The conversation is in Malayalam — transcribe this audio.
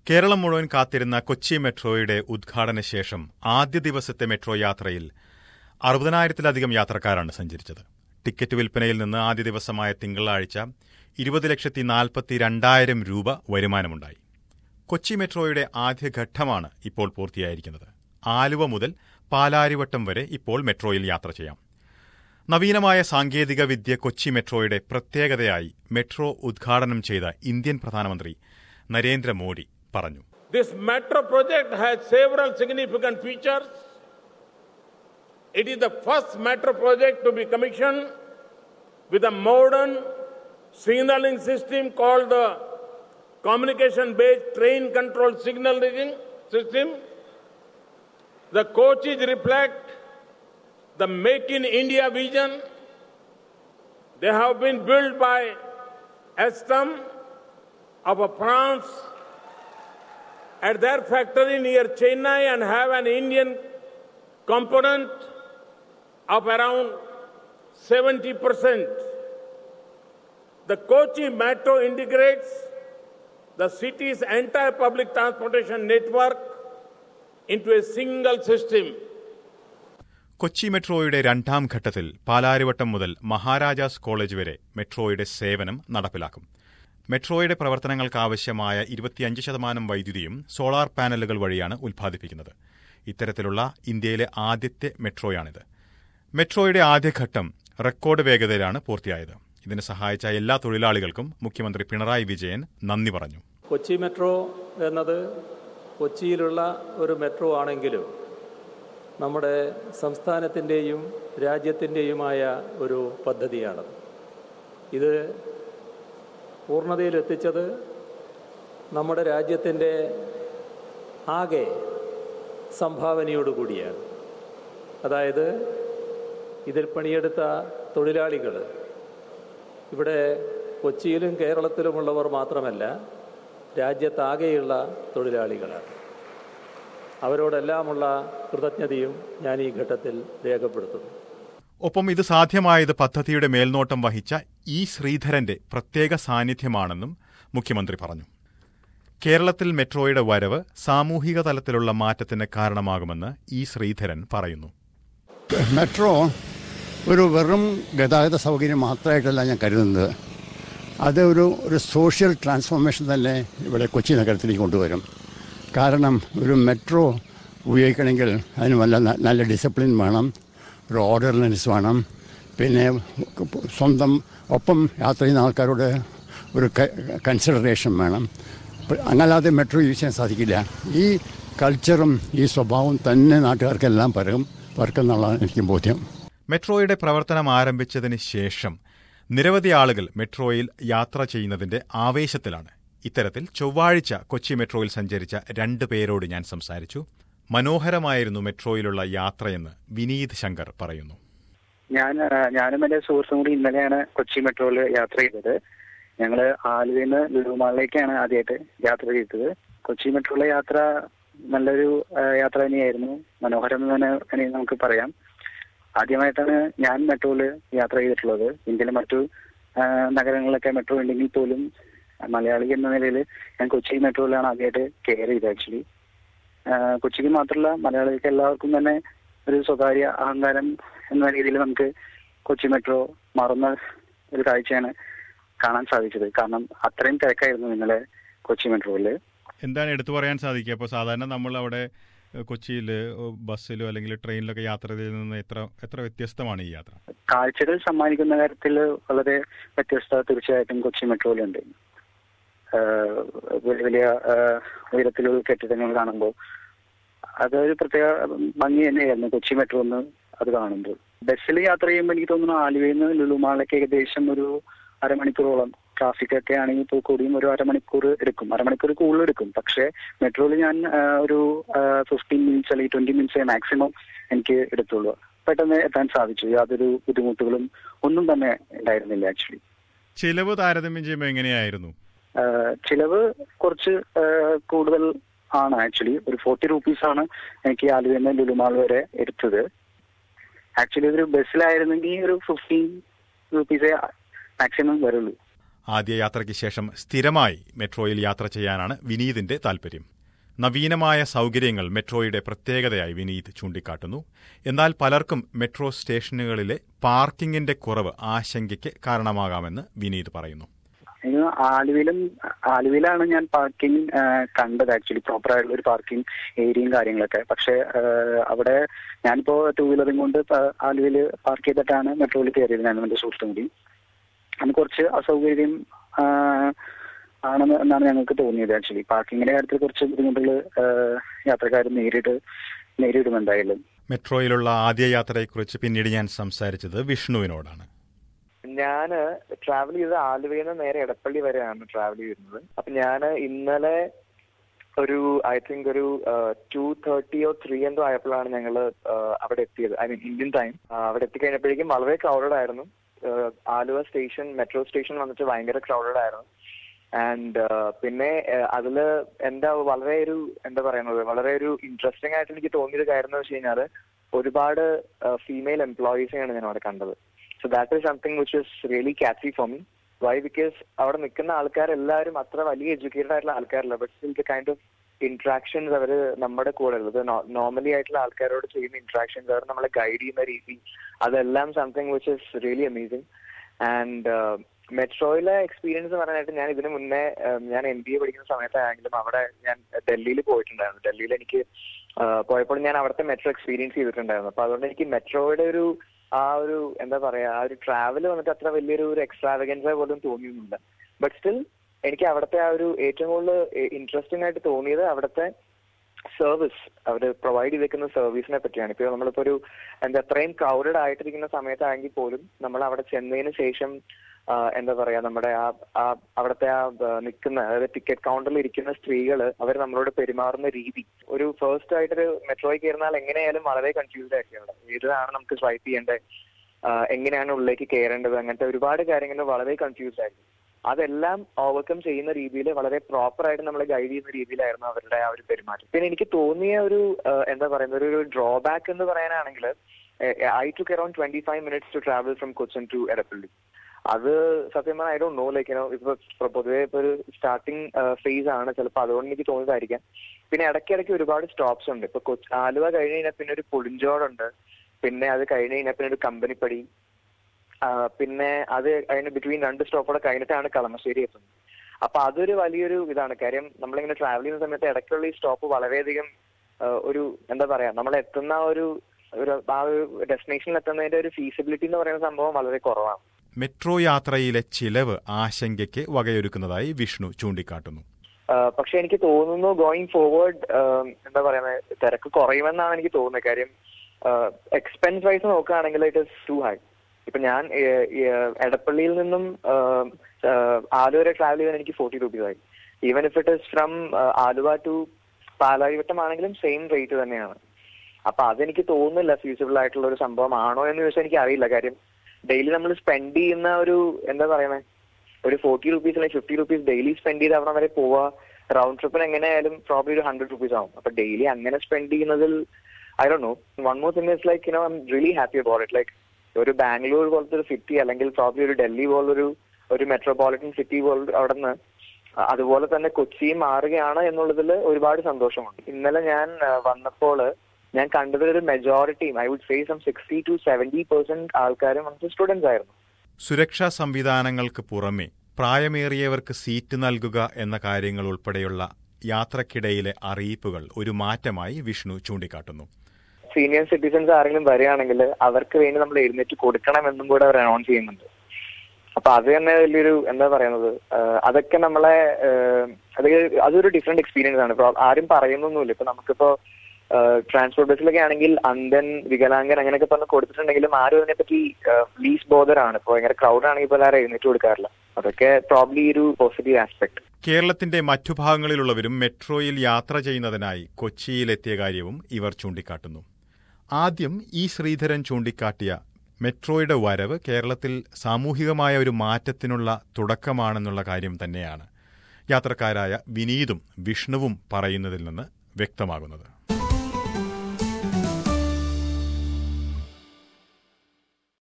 കേരളം മുഴുവൻ കാത്തിരുന്ന കൊച്ചി മെട്രോയുടെ ഉദ്ഘാടന ശേഷം ആദ്യ ദിവസത്തെ മെട്രോ യാത്രയിൽ അറുപതിനായിരത്തിലധികം യാത്രക്കാരാണ് സഞ്ചരിച്ചത് ടിക്കറ്റ് വിൽപ്പനയിൽ നിന്ന് ആദ്യ ദിവസമായ തിങ്കളാഴ്ച ഇരുപത് ലക്ഷത്തി നാൽപ്പത്തി രണ്ടായിരം രൂപ വരുമാനമുണ്ടായി കൊച്ചി മെട്രോയുടെ ആദ്യഘട്ടമാണ് ഇപ്പോൾ പൂർത്തിയായിരിക്കുന്നത് ആലുവ മുതൽ പാലാരിവട്ടം വരെ ഇപ്പോൾ മെട്രോയിൽ യാത്ര ചെയ്യാം നവീനമായ സാങ്കേതിക വിദ്യ കൊച്ചി മെട്രോയുടെ പ്രത്യേകതയായി മെട്രോ ഉദ്ഘാടനം ചെയ്ത ഇന്ത്യൻ പ്രധാനമന്ത്രി നരേന്ദ്രമോദി പറഞ്ഞു This metro project has several significant features. It is the first metro project to be commissioned with a modern signaling system called the communication based train control signaling system. The coaches reflect the Make in India vision. They have been built by Alstom of France at their factory near Chennai and have an Indian component of around 70%. The Kochi Metro integrates the city's entire public transportation network into a single system. Kochi മെട്രോയുടെ രണ്ടാം ഘട്ടത്തിൽ പാലാരിവട്ടം മുതൽ മഹാരാജാസ് കോളേജ് വരെ മെട്രോയുടെ സേവനം നടപ്പിലാക്കും മെട്രോയുടെ പ്രവർത്തനങ്ങൾക്കാവശ്യമായ ഇരുപത്തിയഞ്ച് ശതമാനം വൈദ്യുതിയും സോളാർ പാനലുകൾ വഴിയാണ് ഉൽപ്പാദിപ്പിക്കുന്നത് ഇത്തരത്തിലുള്ള ഇന്ത്യയിലെ ആദ്യത്തെ മെട്രോയാണിത് മെട്രോയുടെ ആദ്യഘട്ടം റെക്കോർഡ് വേഗതയിലാണ് പൂർത്തിയായത് ഇതിന് സഹായിച്ച എല്ലാ തൊഴിലാളികൾക്കും മുഖ്യമന്ത്രി പിണറായി വിജയൻ നന്ദി പറഞ്ഞു കൊച്ചി മെട്രോ എന്നത് കൊച്ചിയിലുള്ള ഒരു മെട്രോ ആണെങ്കിലും നമ്മുടെ സംസ്ഥാനത്തിൻ്റെയും രാജ്യത്തിൻ്റെയുമായ ഒരു പദ്ധതിയാണ് ഇത് പൂർണ്ണതയിലെത്തിച്ചത് നമ്മുടെ രാജ്യത്തിൻ്റെ ആകെ സംഭാവനയോടുകൂടിയാണ് അതായത് ഇതിൽ പണിയെടുത്ത തൊഴിലാളികൾ ഇവിടെ കൊച്ചിയിലും കേരളത്തിലുമുള്ളവർ മാത്രമല്ല രാജ്യത്താകെയുള്ള തൊഴിലാളികളാണ് അവരോടെല്ലാമുള്ള കൃതജ്ഞതയും ഞാൻ ഈ ഘട്ടത്തിൽ രേഖപ്പെടുത്തുന്നു ഒപ്പം ഇത് സാധ്യമായത് പദ്ധതിയുടെ മേൽനോട്ടം വഹിച്ച ഇ ശ്രീധരന്റെ പ്രത്യേക സാന്നിധ്യമാണെന്നും മുഖ്യമന്ത്രി പറഞ്ഞു കേരളത്തിൽ മെട്രോയുടെ വരവ് സാമൂഹിക തലത്തിലുള്ള മാറ്റത്തിന് കാരണമാകുമെന്ന് ഇ ശ്രീധരൻ പറയുന്നു മെട്രോ ഒരു വെറും ഗതാഗത സൗകര്യം മാത്രമായിട്ടല്ല ഞാൻ കരുതുന്നത് അത് ഒരു ഒരു സോഷ്യൽ ട്രാൻസ്ഫോർമേഷൻ തന്നെ ഇവിടെ കൊച്ചി നഗരത്തിലേക്ക് കൊണ്ടുവരും കാരണം ഒരു മെട്രോ ഉപയോഗിക്കണമെങ്കിൽ അതിന് നല്ല നല്ല ഡിസിപ്ലിൻ വേണം ഒരു ഓർഡർനെസ് വേണം പിന്നെ സ്വന്തം ഒപ്പം യാത്ര ചെയ്യുന്ന ആൾക്കാരോട് ഒരു കൺസിഡറേഷൻ വേണം അങ്ങല്ലാതെ മെട്രോ യൂസ് ചെയ്യാൻ സാധിക്കില്ല ഈ കൾച്ചറും ഈ സ്വഭാവവും തന്നെ നാട്ടുകാർക്കെല്ലാം പരകും പരക്കുന്നുള്ളതാണ് എനിക്ക് ബോധ്യം മെട്രോയുടെ പ്രവർത്തനം ആരംഭിച്ചതിന് ശേഷം നിരവധി ആളുകൾ മെട്രോയിൽ യാത്ര ചെയ്യുന്നതിന്റെ ആവേശത്തിലാണ് ഇത്തരത്തിൽ ചൊവ്വാഴ്ച കൊച്ചി മെട്രോയിൽ സഞ്ചരിച്ച രണ്ടു പേരോട് ഞാൻ സംസാരിച്ചു മനോഹരമായിരുന്നു മെട്രോയിലുള്ള യാത്രയെന്ന് വിനീത് ശങ്കർ പറയുന്നു ഞാൻ ഞാനും എന്റെ സുഹൃത്തും കൂടി ഇന്നലെയാണ് കൊച്ചി മെട്രോയിൽ യാത്ര ചെയ്തത് ഞങ്ങള് ആലുവയിൽ നിന്ന് ലുലുമാളിലേക്കാണ് ആദ്യമായിട്ട് യാത്ര ചെയ്തത് കൊച്ചി മെട്രോയിലെ യാത്ര നല്ലൊരു യാത്ര തന്നെയായിരുന്നു മനോഹരം എന്ന് തന്നെ വേണമെങ്കിൽ നമുക്ക് പറയാം ആദ്യമായിട്ടാണ് ഞാൻ മെട്രോയിൽ യാത്ര ചെയ്തിട്ടുള്ളത് ഇന്ത്യയിലെ മറ്റു നഗരങ്ങളിലൊക്കെ മെട്രോ ഉണ്ടെങ്കിൽ പോലും മലയാളി എന്ന നിലയിൽ ഞാൻ കൊച്ചി മെട്രോയിലാണ് ആദ്യമായിട്ട് കെയർ ചെയ്തത് ആക്ച്വലി കൊച്ചിക്ക് മാത്രമല്ല മലയാളികൾക്ക് എല്ലാവർക്കും തന്നെ ഒരു സ്വകാര്യ അഹങ്കാരം എന്ന രീതിയിൽ നമുക്ക് കൊച്ചി മെട്രോ മാറുന്ന ഒരു കാഴ്ചയാണ് കാണാൻ സാധിച്ചത് കാരണം അത്രയും തിരക്കായിരുന്നു ഇന്നലെ കൊച്ചി മെട്രോയിൽ എന്താണ് എടുത്തു പറയാൻ സാധിക്കുക അപ്പോൾ സാധാരണ നമ്മൾ അവിടെ കൊച്ചിയിൽ ബസ്സിലോ അല്ലെങ്കിൽ ട്രെയിനിലൊക്കെ യാത്ര ചെയ്തതിൽ നിന്ന് എത്ര എത്ര വ്യത്യസ്തമാണ് ഈ യാത്ര കാഴ്ചകൾ സമ്മാനിക്കുന്ന കാര്യത്തിൽ വളരെ വ്യത്യസ്തത തീർച്ചയായിട്ടും കൊച്ചി മെട്രോയിലുണ്ട് വലിയ വലിയ ഉയരത്തിലുള്ള കെട്ടിടങ്ങൾ കാണുമ്പോൾ അതൊരു പ്രത്യേക ഭംഗി തന്നെയായിരുന്നു കൊച്ചി മെട്രോ എന്ന് അത് കാണുമ്പോൾ ബസ്സിൽ യാത്ര ചെയ്യുമ്പോൾ എനിക്ക് തോന്നുന്നു ആലുവയിൽ നിന്ന് ലുലുമാളിലേക്ക് ഏകദേശം ഒരു അരമണിക്കൂറോളം ട്രാഫിക് ഒക്കെ ആണെങ്കിൽ ഇപ്പോൾ കൂടിയും ഒരു അരമണിക്കൂർ എടുക്കും അരമണിക്കൂർ കൂടുതൽ എടുക്കും പക്ഷേ മെട്രോയിൽ ഞാൻ ഒരു ഫിഫ്റ്റീൻ മിനിറ്റ്സ് അല്ലെങ്കിൽ ട്വന്റി മിനിറ്റ്സേ മാക്സിമം എനിക്ക് എടുത്തുള്ളൂ പെട്ടെന്ന് എത്താൻ സാധിച്ചു യാതൊരു ബുദ്ധിമുട്ടുകളും ഒന്നും തന്നെ ഉണ്ടായിരുന്നില്ല ആക്ച്വലി ചിലവ് താരതമ്യം ചെയ്യുമ്പോൾ എങ്ങനെയായിരുന്നു ചിലവ് കുറച്ച് കൂടുതൽ ആണ് ആക്ച്വലി ഒരു ഫോർട്ടി റുപ്പീസ് ആണ് എനിക്ക് ആലുവയിൽ നിന്ന് ലുലുമാൾ വരെ എടുത്തത് ആക്ച്വലി ഒരു ബസ്സിലായിരുന്നെങ്കിൽ ഒരു ഫിഫ്റ്റീൻ റുപ്പീസേ മാക്സിമം വരുള്ളൂ ആദ്യ യാത്രയ്ക്ക് ശേഷം സ്ഥിരമായി മെട്രോയിൽ യാത്ര ചെയ്യാനാണ് വിനീതിന്റെ താൽപര്യം നവീനമായ സൗകര്യങ്ങൾ മെട്രോയുടെ പ്രത്യേകതയായി വിനീത് ചൂണ്ടിക്കാട്ടുന്നു എന്നാൽ പലർക്കും മെട്രോ സ്റ്റേഷനുകളിലെ പാർക്കിങ്ങിന്റെ കുറവ് ആശങ്കയ്ക്ക് കാരണമാകാമെന്ന് വിനീത് പറയുന്നു ഇത് ആലുവയിലും ആലുവയിലാണ് ഞാൻ പാർക്കിംഗ് കണ്ടത് ആക്ച്വലി പ്രോപ്പർ ആയിട്ടുള്ള ഒരു പാർക്കിംഗ് ഏരിയയും കാര്യങ്ങളൊക്കെ പക്ഷെ അവിടെ ഞാനിപ്പോ ടൂ വീലറും കൊണ്ട് പ- ആലുവയിൽ പാർക്ക് ചെയ്തിട്ടാണ് മെട്രോയിൽ കയറിയത് ഞാനും എന്റെ സുഹൃത്തും കൂടി അന്ന് കുറച്ച് അസൗകര്യം ആ, ആണെന്ന് എന്നാണ് ഞങ്ങൾക്ക് തോന്നിയത് ആക്ച്വലി പാർക്കിങ്ങിന്റെ കാര്യത്തിൽ കുറച്ച് ബുദ്ധിമുട്ടുകൾ യാത്രക്കാർ നേരിട്ട് നേരിടും എന്തായാലും മെട്രോയിലുള്ള ആദ്യ യാത്രയെക്കുറിച്ച് പിന്നീട് ഞാൻ സംസാരിച്ചത് വിഷ്ണുവിനോടാണ് ഞാന് ട്രാവൽ ചെയ്ത് ആലുവയിൽ നിന്ന് നേരെ എടപ്പള്ളി വരെയാണ് ട്രാവൽ ചെയ്യുന്നത് അപ്പൊ ഞാന് ഇന്നലെ ഒരു ഐ തിങ്ക് ഒരു ടു തേർട്ടിയോ ത്രീ എന്തോ ആയപ്പോഴാണ് ഞങ്ങൾ അവിടെ എത്തിയത് ഐ മീൻ ഇന്ത്യൻ ടൈം അവിടെ എത്തിക്കഴിഞ്ഞപ്പോഴേക്കും വളരെ ക്രൗഡഡ് ആയിരുന്നു ആഹ് ആലുവ സ്റ്റേഷൻ മെട്രോ സ്റ്റേഷൻ വന്നിട്ട് ഭയങ്കര ക്രൗഡഡ് ആയിരുന്നു ആൻഡ് പിന്നെ ആഹ് അതില് എന്താ വളരെ ഒരു എന്താ പറയുന്നത് വളരെ ഒരു ഇൻട്രസ്റ്റിംഗ് ആയിട്ട് എനിക്ക് തോന്നിയൊരു കാര്യം എന്ന് വെച്ച് കഴിഞ്ഞാല് ഒരുപാട് ഫീമെയിൽ എംപ്ലോയീസിനെയാണ് ഞാൻ അവിടെ കണ്ടത് so that is something which is really catchy for me why because അവിടെ നിൽക്കുന്ന ആൾക്കാരെല്ലാവരും അത്ര വലിയ എഡ്യൂക്കേറ്റഡ് ആയിട്ടുള്ള ആൾക്കാരല്ല but still the kind of interactions അവര് നമ്മുടെ കൂടെ ഉള്ളത് നോർമലി ആയിട്ടുള്ള ആൾക്കാരോട് ചെയ്യുന്ന ഇന്ററാക്ഷൻസ് അവർ നമ്മളെ ഗൈഡ് ചെയ്യുന്ന രീതി അതെല്ലാം something which is really amazing and മെട്രോയിലെ എക്സ്പീരിയൻസ് പറയാനായിട്ട് ഞാൻ ഇതിനു മുന്നേ ഉം, ഞാൻ എം ബി എ പഠിക്കുന്ന സമയത്താണെങ്കിലും അവിടെ ഞാൻ ഡൽഹിയിൽ പോയിട്ടുണ്ടായിരുന്നു ഡൽഹിയിൽ എനിക്ക് ആ, പോയപ്പോൾ ഞാൻ അവിടുത്തെ മെട്രോ എക്സ്പീരിയൻസ് ചെയ്തിട്ടുണ്ടായിരുന്നു അപ്പൊ അതുകൊണ്ട് എനിക്ക് മെട്രോയുടെ ഒരു ആ ഒരു എന്താ പറയാ ആ ഒരു ട്രാവൽ വന്നിട്ട് അത്ര വലിയൊരു ഒരു എക്സ്ട്രാവഗൻസ് പോലും തോന്നിയൊന്നുമില്ല ബട്ട് സ്റ്റിൽ എനിക്ക് അവിടുത്തെ ആ ഒരു ഏറ്റവും കൂടുതൽ ഇൻട്രസ്റ്റിംഗ് ആയിട്ട് തോന്നിയത് അവിടുത്തെ സർവീസ് അവർ പ്രൊവൈഡ് ചെയ്തേക്കുന്ന സർവീസിനെ പറ്റിയാണ് ഇപ്പൊ നമ്മളിപ്പോ ഒരു എന്താ അത്രയും ക്രൗഡഡ് ആയിട്ടിരിക്കുന്ന സമയത്താണെങ്കിൽ പോലും നമ്മൾ അവിടെ ചെന്നതിന് ശേഷം ആ, എന്താ പറയാ നമ്മുടെ ആ ആ അവിടുത്തെ ആ ആ, നിൽക്കുന്ന അതായത് ടിക്കറ്റ് കൗണ്ടറിൽ ഇരിക്കുന്ന സ്ത്രീകൾ അവർ നമ്മളോട് പെരുമാറുന്ന രീതി ഒരു ഫസ്റ്റ് ആയിട്ടൊരു മെട്രോയിൽ കയറുന്നാൽ എങ്ങനെയായാലും വളരെ കൺഫ്യൂസ്ഡ് ആയിരിക്കും അവിടെ ഏതാണ് നമുക്ക് സ്വൈപ്പ് ചെയ്യേണ്ടത് ആ, എങ്ങനെയാണ് ഉള്ളിലേക്ക് കയറേണ്ടത് അങ്ങനത്തെ ഒരുപാട് കാര്യങ്ങൾ വളരെ കൺഫ്യൂസ്ഡ് ആയിരുന്നു അതെല്ലാം ഓവർകം ചെയ്യുന്ന രീതിയിൽ വളരെ പ്രോപ്പർ ആയിട്ട് നമ്മളെ ഗൈഡ് ചെയ്യുന്ന രീതിയിലായിരുന്നു അവരുടെ ആ ഒരു പെരുമാറ്റം പിന്നെ എനിക്ക് തോന്നിയ ഒരു ആ, എന്താ പറയുന്നത് ഒരു ഡ്രോബാക്ക് എന്ന് പറയാനാണെങ്കിൽ I to around twenty five minutes to travel from Cochin to Edappally അത് സത്യം പറഞ്ഞാൽ ഐ ഡോണ്ട് നോ ലൈക്ക് ഇപ്പൊ പൊതുവെ ഇപ്പൊ ഒരു സ്റ്റാർട്ടിംഗ് ഫേസ് ആണ് ചിലപ്പോൾ അതുകൊണ്ട് എനിക്ക് തോന്നിയതായിരിക്കാം പിന്നെ ഇടയ്ക്കിടയ്ക്ക് ഒരുപാട് സ്റ്റോപ്സ് ഉണ്ട് ഇപ്പൊ കൊച്ചി ആലുവ കഴിഞ്ഞ് കഴിഞ്ഞാൽ പിന്നെ ഒരു പുളിഞ്ചോടുണ്ട് പിന്നെ അത് കഴിഞ്ഞ് കഴിഞ്ഞാൽ പിന്നെ ഒരു കമ്പനിപ്പടി ആ, പിന്നെ അത് അതിന് ബിറ്റ്വീൻ രണ്ട് സ്റ്റോപ്പോടെ കഴിഞ്ഞിട്ടാണ് കളമശ്ശേരി എത്തുന്നത് അപ്പൊ അതൊരു വലിയൊരു ഇതാണ് കാര്യം നമ്മളിങ്ങനെ ട്രാവൽ ചെയ്യുന്ന സമയത്ത് ഇടയ്ക്കുള്ള ഈ സ്റ്റോപ്പ് വളരെയധികം ആ, ഒരു എന്താ പറയാ നമ്മൾ എത്തുന്ന ആ ഒരു ഒരു ആ ഒരു ഡെസ്റ്റിനേഷനിൽ എത്തുന്നതിന്റെ ഒരു ഫീസിബിലിറ്റി എന്ന് പറയുന്ന സംഭവം വളരെ കുറവാണ് മെട്രോ യാത്രയിലെ ചിലവ് ആശങ്കയ്ക്ക് വകയൊരുക്കുന്നതായി വിഷ്ണു ചൂണ്ടിക്കാട്ടുന്നു ആ, പക്ഷെ എനിക്ക് തോന്നുന്നു ഗോയിങ് ഫോർവേഡ് എന്താ പറയുന്നത് തിരക്ക് കുറയുമെന്നാണ് എനിക്ക് തോന്നുന്നത് കാര്യം എക്സ്പെൻസ് വൈസ് നോക്കുകയാണെങ്കിൽ ഇറ്റ് ഇസ് ടു ഹൈ ഇപ്പൊ ഞാൻ ഏഹ്, ഏഹ്, എടപ്പള്ളിയിൽ നിന്നും ആഹ്, ആഹ്, ആലുവ വരെ ട്രാവൽ ചെയ്യാൻ എനിക്ക് ഫോർട്ടി റുപ്പീസ് ആയി even if it is from Aluva to Palarivattom ആണെങ്കിലും സെയിം റേറ്റ് തന്നെയാണ് അപ്പൊ അതെനിക്ക് തോന്നുന്നില്ല ഫ്യൂസിബിൾ ആയിട്ടുള്ള ഒരു സംഭവം ആണോ എന്ന് ചോദിച്ചാൽ എനിക്ക് അറിയില്ല കാര്യം ഡെയിലി നമ്മൾ സ്പെൻഡ് ചെയ്യുന്ന ഒരു എന്താ പറയുന്നത് ഒരു ഫോർട്ടി റുപ്പീസ് അല്ലെങ്കിൽ ഫിഫ്റ്റി റുപ്പീസ് ഡെയിലി സ്പെൻഡ് ചെയ്ത് അവിടെ വരെ പോവാ റൗണ്ട് ട്രിപ്പിന് എങ്ങനെയായാലും പ്രോബ്ലി ഒരു ഹൺഡ്രഡ് റുപ്പീസ് ആവും അപ്പൊ ഡെയിലി അങ്ങനെ സ്പെൻഡ് ചെയ്യുന്നതിൽ I do know one more thing is like you know I'm really happy about it like ഒരു ബാംഗ്ലൂർ പോലത്തെ ഒരു സിറ്റി അല്ലെങ്കിൽ പ്രോബ്ലി ഒരു ഡൽഹി പോലൊരു ഒരു മെട്രോപൊളിറ്റൻ സിറ്റി പോലെ അവിടെ നിന്ന് അതുപോലെ തന്നെ കൊച്ചിയും മാറുകയാണ് എന്നുള്ളതിൽ ഒരുപാട് സന്തോഷമുണ്ട് ഇന്നലെ ഞാൻ ആ, വന്നപ്പോൾ ഞാൻ കണ്ടതിൽ ഒരു മെജോറിറ്റിയും I would say some sixty to seventy percent ആൾക്കാരും വന്നിട്ട് സ്റ്റുഡൻസ് ആയിരുന്നു സുരക്ഷാ സംവിധാനങ്ങൾക്ക് പുറമെ പ്രായമേറിയവർക്ക് സീറ്റ് നൽകുക എന്ന കാര്യങ്ങൾ ഉൾപ്പെടെയുള്ള യാത്രക്കിടയിലെ അറിയിപ്പുകൾ ഒരു മാറ്റമായി വിഷ്ണു ചൂണ്ടിക്കാട്ടുന്നു സീനിയർ സിറ്റിസൺസ് ആരെങ്കിലും വരികയാണെങ്കിൽ അവർക്ക് വേണ്ടി നമ്മൾ എഴുന്നേറ്റ് കൊടുക്കണമെന്നും കൂടെ അവർ അനൗൺസ് ചെയ്യുന്നുണ്ട് അപ്പൊ അത് തന്നെ വലിയൊരു എന്താ പറയുന്നത് ആഹ് അതൊക്കെ നമ്മളെ ആഹ് അത് അതൊരു ഡിഫറെന്റ് എക്സ്പീരിയൻസ് ആണ് ഇപ്പൊ ആരും പറയുന്നൊന്നുമില്ല ഇപ്പൊ നമുക്കിപ്പോ ട്രാൻസ്പോർട്ട് ബസ്സിലൊക്കെ ആണെങ്കിൽ അന്ധൻ വികലാംഗൻ അങ്ങനെയൊക്കെ പറഞ്ഞ് കൊടുത്തിട്ടുണ്ടെങ്കിലും ആരും അതിനെപ്പറ്റി ലീസ് ബോധറാണ് ഇപ്പൊ ഭയങ്കര ക്രൗഡ് ആണെങ്കിൽ ഇപ്പോൾ ആരും എഴുന്നേറ്റ് കൊടുക്കാറില്ല അതൊക്കെ പ്രോബ്ലി ഒരു പോസിറ്റീവ് ആസ്പെക്ട് കേരളത്തിന്റെ മറ്റു ഭാഗങ്ങളിലുള്ളവരും മെട്രോയിൽ യാത്ര ചെയ്യുന്നതിനായി കൊച്ചിയിലെത്തിയ കാര്യവും ഇവർ ചൂണ്ടിക്കാട്ടുന്നു ആദ്യം ഇ ശ്രീധരൻ ചൂണ്ടിക്കാട്ടിയ മെട്രോയുടെ വരവ് കേരളത്തിൽ സാമൂഹികമായ ഒരു മാറ്റത്തിനുള്ള തുടക്കമാണെന്നുള്ള കാര്യം തന്നെയാണ് യാത്രക്കാരായ വിനീതും വിഷ്ണുവും പറയുന്നതിൽ നിന്ന് വ്യക്തമാകുന്നത്